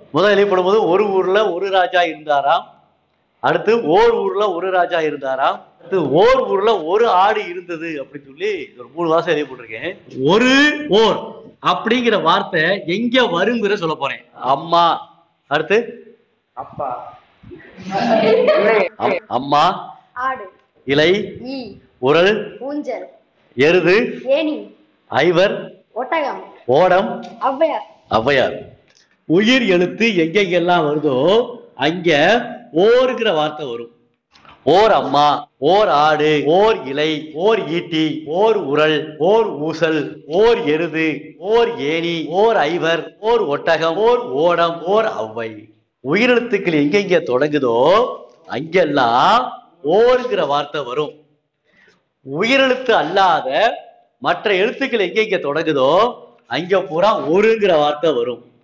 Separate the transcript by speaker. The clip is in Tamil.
Speaker 1: முதல் எழுதி போடும்போது ஒரு ஊர்ல ஒரு ராஜா இருந்தாராம் அடுத்து ஓர் ஊர்ல ஒரு ராஜா இருந்தாராம் அடுத்து ஓர் ஊர்ல ஒரு ஆடு இருந்தது அப்படின்னு சொல்லி ஒரு மூணு வாசம் எழுதி போட்டிருக்கேன் ஒரு ஓர் அப்படிங்கிற வார்த்தை எங்க வருங்கிற சொல்ல போறேன் அம்மா அடுத்து
Speaker 2: அப்பா
Speaker 1: அம்- அம்மா
Speaker 3: ஆடு
Speaker 1: இலை
Speaker 3: ஈ
Speaker 1: உரல்
Speaker 3: ஊஞ்சல்
Speaker 1: எருது
Speaker 3: ஏணி
Speaker 1: ஐவர்
Speaker 3: ஒட்டகம்
Speaker 1: ஓடம்
Speaker 3: ஔவையார்
Speaker 1: ஔவையார் உயிர் எழுத்து எங்கெங்கெல்லாம் வருதோ அங்க ஓருங்கிற வார்த்தை வரும் ஓர் அம்மா ஓர் ஆடு ஓர் இலை ஓர் ஈட்டி ஓர் உரல் ஓர் ஊசல் ஓர் எருது ஓர் ஏணி ஓர் ஐவர் ஓர் ஒட்டகம் ஓர் ஓடம் ஓர் ஔவை உயிரெழுத்துக்கள் எங்கெங்க தொடங்குதோ அங்கெல்லாம் ஓருங்கிற வார்த்தை வரும் உயிரெழுத்து அல்லாத மற்ற எழுத்துக்கள் எங்கெங்க தொடங்குதோ அங்க பூரா ஒருங்கிற வார்த்தை வரும்